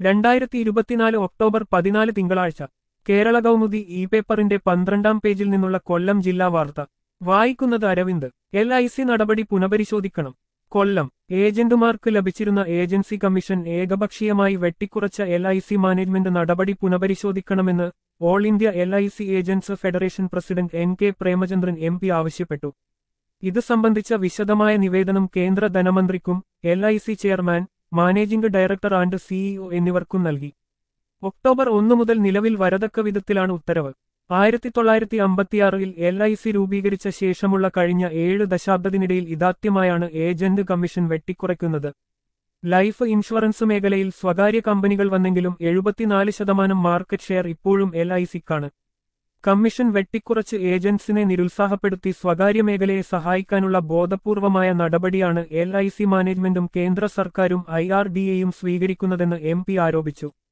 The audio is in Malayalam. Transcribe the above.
രണ്ടായിരത്തി ഇരുപത്തിനാല് ഒക്ടോബർ പതിനാല് തിങ്കളാഴ്ച കേരള കൗമുദി ഇ പേപ്പറിന്റെ പന്ത്രണ്ടാം പേജിൽ നിന്നുള്ള കൊല്ലം ജില്ലാ വാർത്ത വായിക്കുന്നത് അരവിന്ദ് എൽ ഐ സി നടപടി പുനഃപരിശോധിക്കണം കൊല്ലം ഏജന്റുമാർക്ക് ലഭിച്ചിരുന്ന ഏജൻസി കമ്മീഷൻ ഏകപക്ഷീയമായി വെട്ടിക്കുറച്ച എൽ ഐ സി മാനേജ്മെന്റ് നടപടി പുനഃപരിശോധിക്കണമെന്ന് all India L I C agents federation president N K Premachandran M P ആവശ്യപ്പെട്ടു ഇത് സംബന്ധിച്ച വിശദമായ നിവേദനം കേന്ദ്ര ധനമന്ത്രിക്കും L I C chairman managing director and CEO എന്നിവർക്കും നൽകി ഒക്ടോബർ ഒന്നു മുതൽ നിലവിൽ വരതക്ക വിധത്തിലാണ് ഉത്തരവ് ആയിരത്തി തൊള്ളായിരത്തി അമ്പത്തിയാറിൽ എൽ ഐ സി രൂപീകരിച്ച ശേഷമുള്ള കഴിഞ്ഞ ഏഴ് ദശാബ്ദത്തിനിടയിൽ ഇതാദ്യമായാണ് ഏജന്റ് കമ്മീഷൻ വെട്ടിക്കുറയ്ക്കുന്നത് ലൈഫ് ഇൻഷുറൻസ് മേഖലയിൽ സ്വകാര്യ കമ്പനികൾ വന്നെങ്കിലും എഴുപത്തിനാല് ശതമാനം മാർക്കറ്റ് ഷെയർ ഇപ്പോഴും എൽ ഐ സിക്കാണ് കമ്മീഷൻ വെട്ടിക്കുറച്ച് ഏജന്റ്സിനെ നിരുത്സാഹപ്പെടുത്തി സ്വകാര്യ മേഖലയെ സഹായിക്കാനുള്ള ബോധപൂർവമായ നടപടിയാണ് എൽ ഐ സി മാനേജ്മെന്റും കേന്ദ്ര സർക്കാരും ഐ ആർ ഡി എയും സ്വീകരിക്കുന്നതെന്ന് എം പി ആരോപിച്ചു